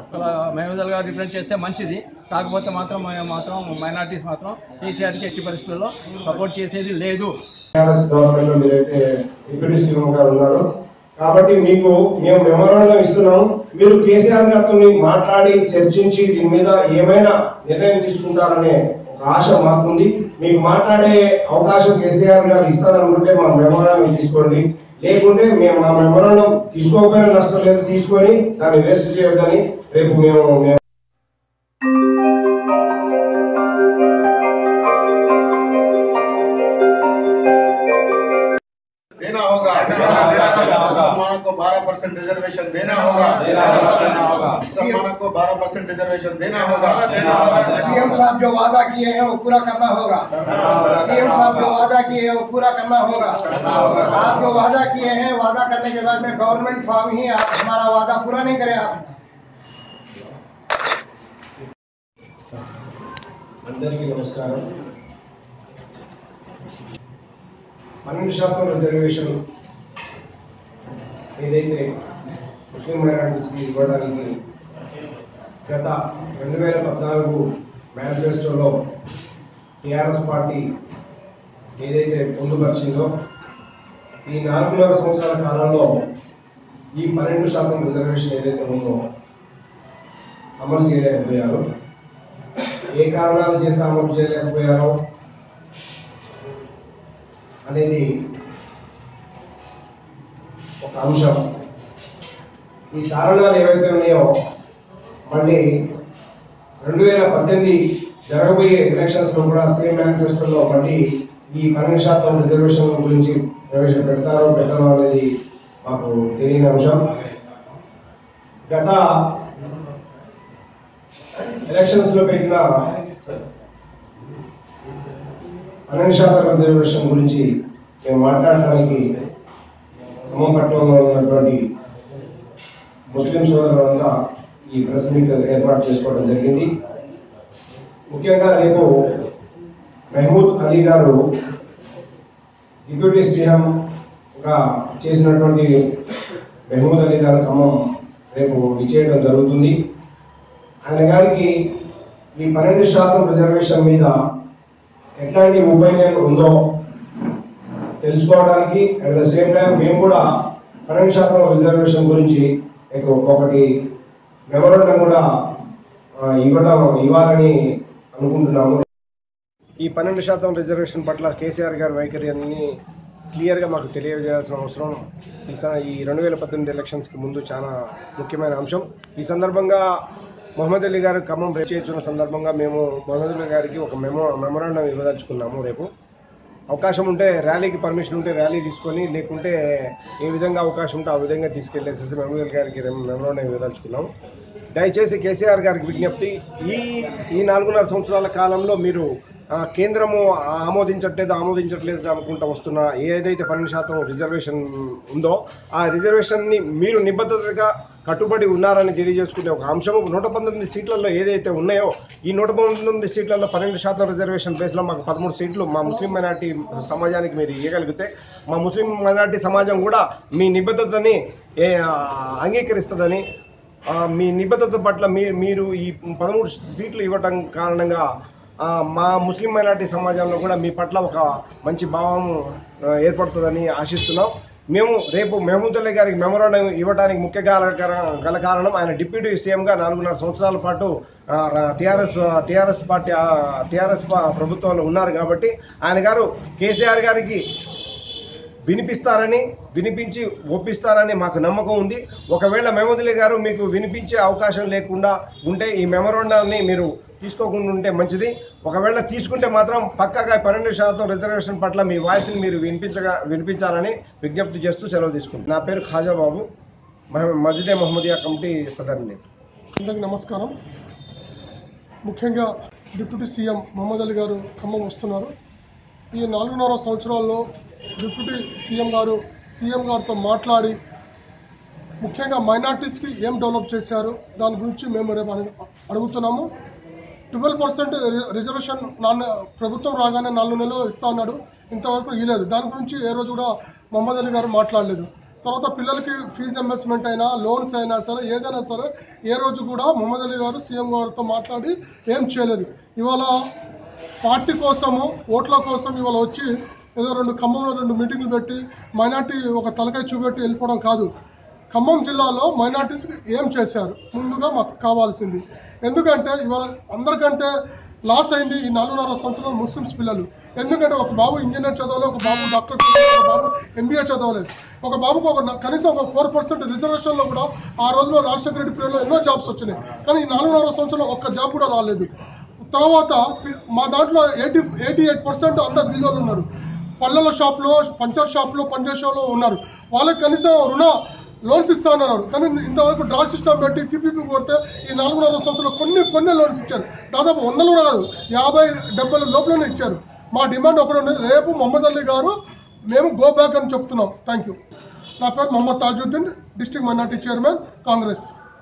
మహమూద్ గారు రిప్రజెంట్ చేస్తే మంచిది కాకపోతే మాత్రం మేము మాత్రం మైనార్టీస్ మాత్రం కేసీఆర్కి ఎట్టి పరిస్థితుల్లో సపోర్ట్ చేసేది లేదు టీఆర్ఎస్ గవర్నమెంట్ లో మీరైతే డిప్యూటీ సీఎం గారు ఉన్నారు కాబట్టి మీకు మేము మెమోరాండం ఇస్తున్నాం మీరు కేసీఆర్ గారితో మాట్లాడి చర్చించి దీని మీద ఏమైనా నిర్ణయం తీసుకుంటారనే ఒక ఆశ మాకుంది మీకు మాట్లాడే అవకాశం కేసీఆర్ గారు ఇస్తారనుకుంటే మా మెమోరాండం తీసుకోండి లేకుంటే మేము మా మెమోరాండం తీసుకోకపోయినా నష్టం లేదు తీసుకొని దాన్ని వేస్ట్ చేయొద్దని రేపు మేము మేము देना होगा मुसलमानों को 12 परसेंट रिजर्वेशन देना होगा मुसलमानों को 12 परसेंट रिजर्वेशन देना होगा सीएम साहब जो वादा किए हैं वो पूरा करना होगा सीएम साहब जो वादा किए हैं वो पूरा करना होगा आप जो वादा किए हैं वादा करने के बाद में गवर्नमेंट फॉर्म ही आप हमारा वादा पूरा नहीं करे आप అందరికీ నమస్కారం పన్నెండు శాతం రిజర్వేషన్ ఏదైతే ముస్లిం మైనారిటీస్కి ఇవ్వడానికి గత రెండు వేల పద్నాలుగు మేనిఫెస్టోలో టీఆర్ఎస్ పార్టీ ఏదైతే పొందుపరిచిందో ఈ నాలుగున్నర సంవత్సరాల కాలంలో ఈ పన్నెండు శాతం రిజర్వేషన్ ఏదైతే ఉందో అమలు చేయలేకపోయారు ఏ కారణాల చేత అమలు చేయలేకపోయారో అనేది ఒక అంశం ఈ కారణాలు ఏవైతే ఉన్నాయో మళ్ళీ రెండు వేల పద్దెనిమిది జరగబోయే ఎలక్షన్స్ లో కూడా సేమ్ మేనిఫెస్టోలో మళ్ళీ ఈ పన్నెండు శాతం రిజర్వేషన్ గురించి ప్రవేశపెడతారో పెట్టారో అనేది మాకు తెలియని అంశం గత ఎలక్షన్స్ లో పెట్టిన పన్నెండు శాతం రిజర్వేషన్ గురించి మేము మాట్లాడటానికి ఖమ్మం పట్టణంలో ఉన్నటువంటి ముస్లిం సోదరులంతా ఈ ప్రెస్ మీట్ ఏర్పాటు చేసుకోవడం జరిగింది ముఖ్యంగా రేపు మహమూద్ అలీ గారు డిప్యూటీ సీఎంగా చేసినటువంటి మహమూద్ అలీ గారు ఖమ్మం రేపు విచ్చేయడం జరుగుతుంది ఆయన గారికి ఈ పన్నెండు శాతం రిజర్వేషన్ మీద ఎట్లాంటి ఒపీనియన్ ఉందో తెలుసుకోవడానికి అట్ ద సేమ్ టైం మేము కూడా పన్నెండు శాతం రిజర్వేషన్ గురించి ఒక- ఒకటి మెమోరండం కూడా ఆ, ఇవ్వడం ఇవ్వాలని అనుకుంటున్నాము ఈ పన్నెండు శాతం రిజర్వేషన్ పట్ల కేసీఆర్ గారి వైఖరిని క్లియర్గా మాకు తెలియజేయాల్సిన అవసరం ఈ స- ఈ రెండు వేల పద్దెనిమిది ఎలక్షన్స్కి ముందు చాలా ముఖ్యమైన అంశం ఈ సందర్భంగా మొహమ్మద్ అలీ గారు ఖమ్మం రేపు చేస్తున్న సందర్భంగా మేము మొహమ్మద్ అలీ గారికి ఒక మెమో మెమోరాండం ఇవ్వదలుచుకున్నాము రేపు అవకాశం ఉంటే ర్యాలీకి పర్మిషన్ ఉంటే ర్యాలీ తీసుకొని లేకుంటే ఏ విధంగా అవకాశం ఉంటే ఆ విధంగా తీసుకెళ్లేసేసి మెమోరియల్ అలీ గారికి మెమోరాండం ఇవ్వదలుచుకున్నాం దయచేసి కేసీఆర్ గారికి విజ్ఞప్తి ఈ ఈ నాలుగున్నర సంవత్సరాల కాలంలో మీరు ఆ, కేంద్రము ఆమోదించట్లేదు ఆమోదించట్లేదు అనుకుంటా వస్తున్న ఏదైతే పన్నెండు శాతం రిజర్వేషన్ ఉందో ఆ రిజర్వేషన్ని మీరు నిబద్ధతగా కట్టుబడి ఉన్నారని తెలియజేసుకునే ఒక అంశము నూట పంతొమ్మిది సీట్లలో ఏదైతే ఉన్నాయో ఈ నూట పంతొమ్మిది సీట్లలో పన్నెండు శాతం రిజర్వేషన్ బేస్లో మాకు పదమూడు సీట్లు మా ముస్లిం మైనార్టీ సమాజానికి మీరు ఇవ్వగలిగితే మా ముస్లిం మైనార్టీ సమాజం కూడా మీ నిబద్ధతని ఏ, ఆ, అంగీకరిస్తుందని ఆ, మీ నిబద్ధత పట్ల మీ మీరు ఈ పదమూడు సీట్లు ఇవ్వటం కారణంగా ఆ, మా ముస్లిం మైనార్టీ సమాజంలో కూడా మీ పట్ల ఒక మంచి భావం ఆ, ఏర్పడుతుందని ఆశిస్తున్నాం మేము రేపు మహమూద్ అలీ గారికి మెమోరాండం ఇవ్వడానికి ముఖ్య కార- కార- గల కారణం ఆయన డిప్యూటీ సీఎంగా నాలుగున్నర సంవత్సరాల పాటు టీఆర్ఎస్ టీఆర్ఎస్ పార్టీ టీఆర్ఎస్ ప్రభుత్వంలో ఉన్నారు కాబట్టి ఆయన గారు కేసీఆర్ గారికి వినిపిస్తారని వినిపించి ఒప్పిస్తారని మాకు నమ్మకం ఉంది ఒకవేళ మెమోదలి గారు మీకు వినిపించే అవకాశం లేకుండా ఉంటే ఈ మెమోరాండాన్ని మీరు తీసుకోకుండా ఉంటే మంచిది ఒకవేళ తీసుకుంటే మాత్రం పక్కాగా పన్నెండు శాతం రిజర్వేషన్ పట్ల మీ వాయిస్ని మీరు వినిపించగా వినిపించాలని విజ్ఞప్తి చేస్తూ సెలవు తీసుకుంటాను నా పేరు ఖాజా బాబు మహ- మజిదే మహమ్మదియా కమిటీ సదర్ని అందరికీ నమస్కారం ముఖ్యంగా డిప్యూటీ సీఎం మహమ్మద్ అలీ గారు ఖమ్మం వస్తున్నారు ఈ నాలుగున్నర సంవత్సరాల్లో డిప్యూటీ సీఎం గారు సీఎం గారితో మాట్లాడి ముఖ్యంగా మైనార్టీస్కి ఏం డెవలప్ చేశారు దాని గురించి మేము రేపు అడుగు- అడుగుతున్నాము ట్వెల్వ్ పర్సెంట్ రిజర్వేషన్ నాన్న ప్రభుత్వం రాగానే నాలుగు నెలలు ఇస్తా అన్నాడు ఇంతవరకు ఇవ్వలేదు దాని గురించి ఏ రోజు కూడా మహమ్మద్ అలీ గారు మాట్లాడలేదు తర్వాత పిల్లలకి ఫీజు ఇన్వెస్ట్మెంట్ అయినా లోన్స్ అయినా సరే ఏదైనా సరే ఏ రోజు కూడా మొహమ్మద్ అలీ గారు సీఎం గారితో మాట్లాడి ఏం చేయలేదు ఇవాళ పార్టీ కోసము ఓట్ల కోసం ఇవాళ వచ్చి ఏదో రెండు ఖమ్మంలో రెండు మీటింగ్లు పెట్టి మైనార్టీ ఒక తలకాయ చూపెట్టి వెళ్ళిపోవడం కాదు ఖమ్మం జిల్లాలో మైనార్టీస్కి ఏం చేశారు ముందుగా మాకు కావాల్సింది ఎందుకంటే ఇవాళ అందరికంటే లాస్ అయింది ఈ నాలుగున్నర సంవత్సరాలు ముస్లిమ్స్ పిల్లలు ఎందుకంటే ఒక బాబు ఇంజనీర్ చదవలేదు ఒక బాబు డాక్టర్ చదవలేదు ఒక బాబు ఎంబీఏ చదవలేదు ఒక బాబుకు ఒక న- కనీసం ఒక ఫోర్ పర్సెంట్ రిజర్వేషన్లో కూడా ఆ రోజులో రాజశేఖర రెడ్డి పీరియడ్లో ఎన్నో జాబ్స్ వచ్చినాయి కానీ ఈ నాలుగున్నర సంవత్సరంలో ఒక్క జాబ్ కూడా రాలేదు తర్వాత పి- మా దాంట్లో ఎయిటీ ఎయిటీ ఎయిట్ పర్సెంట్ అందరు బీదోళ్ళు ఉన్నారు పళ్ళల షాప్లో పంచర్ షాప్లో పనిచేసే వాళ్ళు ఉన్నారు వాళ్ళకి కనీసం రుణ లోన్స్ ఇస్తా అన్నారు కానీ ఇంతవరకు డ్రా సిస్టమ్ పెట్టి టీపీపీ కొడితే ఈ నాలుగున్నర సంవత్సరంలో కొన్ని కొన్ని లోన్స్ ఇచ్చారు దాదాపు వందలు కూడా కాదు యాభై డెబ్బై లోపలనే ఇచ్చారు మా డిమాండ్ ఒకటి ఉండేది రేపు మొహమ్మద్ అలీ గారు మేము గో బ్యాక్ అని చెప్తున్నాం థ్యాంక్ యూ నా పేరు Mohammed Tajuddin district minority chairman Congress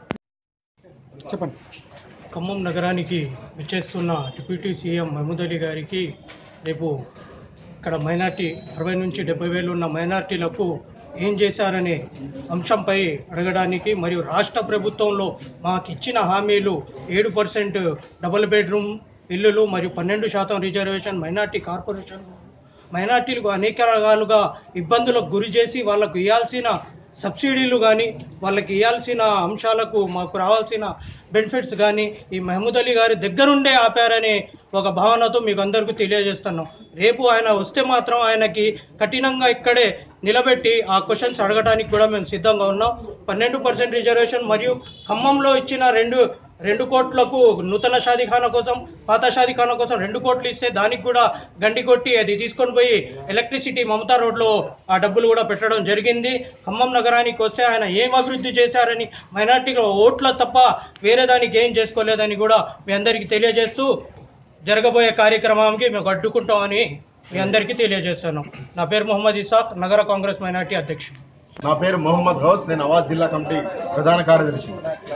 చెప్పండి ఖమ్మం నగరానికి విచ్చేస్తున్న డిప్యూటీ సీఎం మహమూద్ అలీ గారికి రేపు ఇక్కడ మైనార్టీ అరవై నుంచి డెబ్బై వేలు ఉన్న మైనార్టీలకు ఏం చేశారనే అంశంపై అడగడానికి మరియు రాష్ట్ర ప్రభుత్వంలో మాకు ఇచ్చిన హామీలు ఏడు పర్సెంట్ డబుల్ బెడ్రూమ్ ఇల్లులు మరియు పన్నెండు శాతం రిజర్వేషన్ మైనార్టీ కార్పొరేషన్ మైనార్టీలకు అనేక రకాలుగా ఇబ్బందులకు గురి చేసి వాళ్ళకు ఇవ్వాల్సిన సబ్సిడీలు కానీ వాళ్ళకి ఇవ్వాల్సిన అంశాలకు మాకు రావాల్సిన బెనిఫిట్స్ కానీ ఈ మహమూద్ అలీ గారి దగ్గరుండే ఆపారనే ఒక భావనతో మీకు అందరికీ తెలియజేస్తున్నాం రేపు ఆయన వస్తే మాత్రం ఆయనకి కఠినంగా ఇక్కడే నిలబెట్టి ఆ క్వశ్చన్స్ అడగడానికి కూడా మేము సిద్ధంగా ఉన్నాం పన్నెండు పర్సెంట్ రిజర్వేషన్ మరియు ఖమ్మంలో ఇచ్చిన రెండు రెండు కోట్లకు నూతన షాదీఖానా కోసం పాత షాదీఖానా కోసం రెండు కోట్లు ఇస్తే దానికి కూడా గండి కొట్టి అది తీసుకొని పోయి ఎలక్ట్రిసిటీ మమతా రోడ్లో ఆ డబ్బులు కూడా పెట్టడం జరిగింది ఖమ్మం నగరానికి వస్తే ఆయన ఏం అభివృద్ధి చేశారని మైనార్టీలో ఓట్ల తప్ప వేరే దానికి ఏం చేసుకోలేదని కూడా మీ అందరికీ తెలియజేస్తూ జరగబోయే కార్యక్రమానికి మేము అడ్డుకుంటామని మీ అందరికీ తెలియజేస్తున్నాం నా పేరు మొహమ్మద్ ఇసాక్ నగర కాంగ్రెస్ మైనార్టీ అధ్యక్షుడు నా పేరు మొహమ్మద్ గౌస్ నేను అవాజ్ జిల్లా కమిటీ ప్రధాన కార్యదర్శి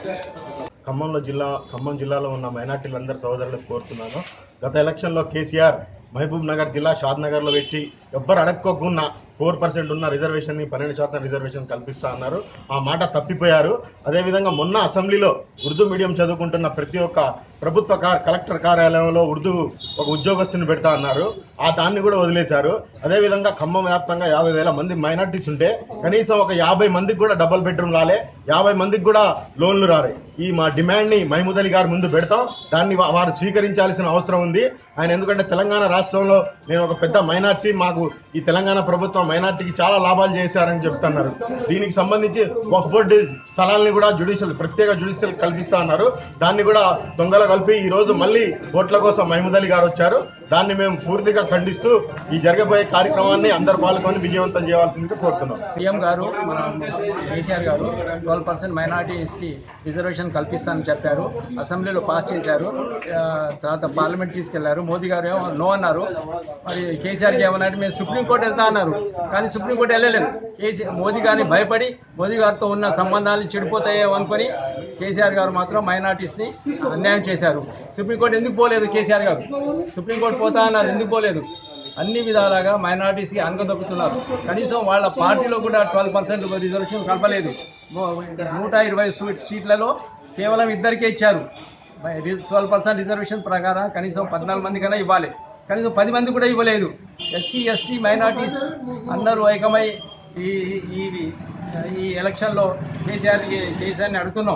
ఖమ్మంలో జిల్లా ఖమ్మం జిల్లాలో ఉన్న మైనార్టీలందరూ సోదరులకు కోరుతున్నాను గత ఎలక్షన్లో కేసీఆర్ మహబూబ్ నగర్ జిల్లా షాద్ నగర్లో పెట్టి ఎవ్వరు అడక్కోకుండా ఫోర్ పర్సెంట్ ఉన్న రిజర్వేషన్ని పన్నెండు శాతం రిజర్వేషన్ కల్పిస్తా అన్నారు ఆ మాట తప్పిపోయారు అదేవిధంగా మొన్న అసెంబ్లీలో ఉర్దూ మీడియం చదువుకుంటున్న ప్రతి ఒక్క ప్రభుత్వ కా- కలెక్టర్ కార్యాలయంలో ఉర్దూ ఒక ఉద్యోగస్తుని పెడతా అన్నారు ఆ దాన్ని కూడా వదిలేశారు అదేవిధంగా ఖమ్మం వ్యాప్తంగా యాభై వేల మంది మైనార్టీస్ ఉంటే కనీసం ఒక యాభై మందికి కూడా డబుల్ బెడ్రూమ్ రాలే యాభై మందికి కూడా లోన్లు రాలే ఈ మా డిమాండ్ ని మహమూద్ అలీ గారి ముందు పెడతాం దాన్ని వా- వారు స్వీకరించాల్సిన అవసరం ఉంది ఆయన ఎందుకంటే తెలంగాణ రాష్ట్రంలో నేను ఒక పెద్ద మైనార్టీ మాకు ఈ తెలంగాణ ప్రభుత్వం మైనార్టీకి చాలా లాభాలు చేశారని చెప్తున్నారు దీనికి సంబంధించి ఒక బోర్డు స్థలాల్ని కూడా జుడిషియల్ ప్రత్యేక జుడిషియల్ కల్పిస్తా అన్నారు దాన్ని కూడా దొంగల కలిపి ఈ రోజు మళ్ళీ ఓట్ల కోసం మహమూద్ అలీ గారు వచ్చారు దాన్ని మేము పూర్తిగా ఖండిస్తూ ఈ జరగబోయే కార్యక్రమాన్ని అందరు పాల్గొని విజయవంతం చేయాల్సిందిగా కోరుతున్నాం సీఎం గారు మన కేసీఆర్ గారు ట్వెల్వ్ పర్సెంట్ మైనార్టీస్కి రిజర్వేషన్ కల్పిస్తానని చెప్పారు అసెంబ్లీలో పాస్ చేశారు ఆ, తర్వాత పార్లమెంట్ తీసుకెళ్లారు మోదీ గారు ఏమో నో అన్నారు మరి కేసీఆర్కి ఏమన్నారు మేము సుప్రీంకోర్టు వెళ్తా అన్నారు కానీ సుప్రీంకోర్టు వెళ్ళలేదు కేసీ మోదీ గారిని భయపడి మోదీ గారితో ఉన్న సంబంధాలు చెడిపోతాయేమో అనుకొని కేసీఆర్ గారు మాత్రం మైనార్టీస్ని అన్యాయం చేశారు సుప్రీంకోర్టు ఎందుకు పోలేదు కేసీఆర్ గారు సుప్రీంకోర్టు పోతా అన్నారు ఎందుకు పోలేదు అన్ని విధాలుగా మైనార్టీస్కి అనగదొక్కుతున్నారు కనీసం వాళ్ళ పార్టీలో కూడా ట్వెల్వ్ పర్సెంట్ రిజర్వేషన్ కలపలేదు మో- నూట ఇరవై సీట్- సీట్లలో కేవలం ఇద్దరికే ఇచ్చారు ట్వెల్వ్ పర్సెంట్ రిజర్వేషన్ ప్రకారం కనీసం పద్నాలుగు మంది కన్నా ఇవ్వాలి కనీసం పది మంది కూడా ఇవ్వలేదు ఎస్సీ ఎస్టీ మైనార్టీస్ అందరూ ఏకమై ఈ ఈ ఈ ఎలక్షన్లో కేసీఆర్కి కేసీఆర్ని అడుగుతున్నాం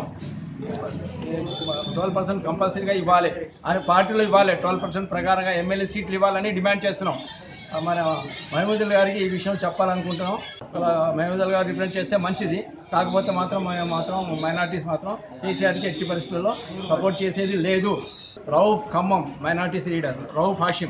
ట్వెల్వ్ పర్సెంట్ కంపల్సరీగా ఇవ్వాలి అని పార్టీలో ఇవ్వాలి ట్వెల్వ్ పర్సెంట్ ప్రకారంగా ఎమ్మెల్యే సీట్లు ఇవ్వాలని డిమాండ్ చేస్తున్నాం ఆ, మన మహమూదుల్ గారికి ఈ విషయం చెప్పాలనుకుంటున్నాం అలా మహమూదుల్ గారు రిప్రజెంట్ చేస్తే మంచిది కాకపోతే మాత్రం మేము మాత్రం మైనార్టీస్ మాత్రం కేసీఆర్కి ఎట్టి పరిస్థితుల్లో సపోర్ట్ చేసేది లేదు Rauf Khammam minorities leader Rauf Hashim